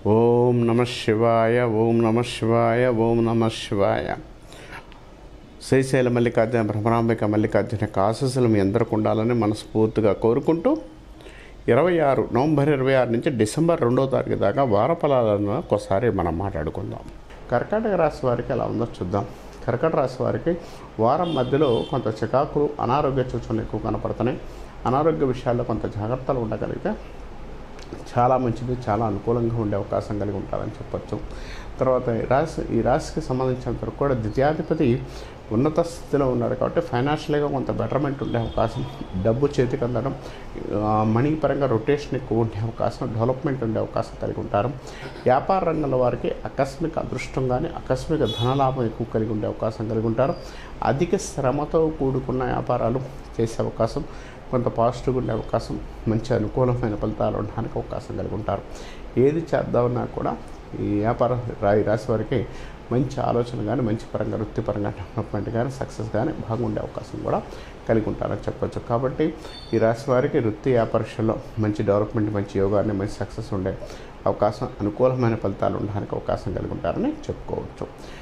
ఓం నమ శివాయ ఓం నమ శివాయ ఓం నమ శివాయ శ్రీశైల మల్లికార్జున భ్రమరాంబిక మల్లికార్జున యొక్క ఆశీస్సులు మీ అందరికి ఉండాలని మనస్ఫూర్తిగా కోరుకుంటూ ఇరవై ఆరు నవంబర్ ఇరవై ఆరు నుంచి డిసెంబర్ రెండో తారీఖు దాకా వారఫలాలను ఒకసారి మనం మాట్లాడుకుందాం కర్కాటక రాశి వారికి ఎలా ఉందో చూద్దాం కర్కాటక రాశి వారికి వారం మధ్యలో కొంత చికాకులు అనారోగ్య సూచనలు ఎక్కువ కనపడుతున్నాయి అనారోగ్య విషయాల్లో కొంత జాగ్రత్తలు ఉండగలిగితే చాలా మంచిది చాలా అనుకూలంగా ఉండే అవకాశం కలిగి ఉంటారని చెప్పొచ్చు తర్వాత ఈ రాశి ఈ రాశికి సంబంధించినంత వరకు కూడా ద్వితీయాధిపతి ఉన్నత స్థితిలో ఉన్నారు కాబట్టి ఫైనాన్షియల్గా కొంత బెటర్మెంట్ ఉండే అవకాశం డబ్బు చేతికి అందడం ఆ, మనీ పరంగా రొటేషన్ ఎక్కువ ఉండే అవకాశం డెవలప్మెంట్ ఉండే అవకాశం కలిగి ఉంటారు వ్యాపార రంగంలో వారికి ఆకస్మిక అదృష్టం కానీ ఆకస్మిక ధనలాభం ఎక్కువ కలిగి ఉండే అవకాశం కలిగి ఉంటారు అధిక శ్రమతో కూడుకున్న వ్యాపారాలు చేసే అవకాశం కొంత పాజిటివ్గా ఉండే అవకాశం మంచి అనుకూలమైన ఫలితాలు ఉండడానికి అవకాశం కలిగి ఉంటారు ఏది చేద్దామన్నా కూడా ఈ వ్యాపార రాయి రాశి వారికి మంచి ఆలోచన కానీ మంచి పరంగా వృత్తిపరంగా డెవలప్మెంట్ కానీ సక్సెస్ కానీ బాగుండే అవకాశం కూడా కలిగి ఉంటారని చెప్పొచ్చు కాబట్టి ఈ రాశి వారికి వృత్తి వ్యాపారాల్లో మంచి డెవలప్మెంట్ మంచి యోగాన్ని మంచి సక్సెస్ ఉండే అవకాశం అనుకూలమైన ఫలితాలు ఉండడానికి అవకాశం కలిగి ఉంటారని చెప్పుకోవచ్చు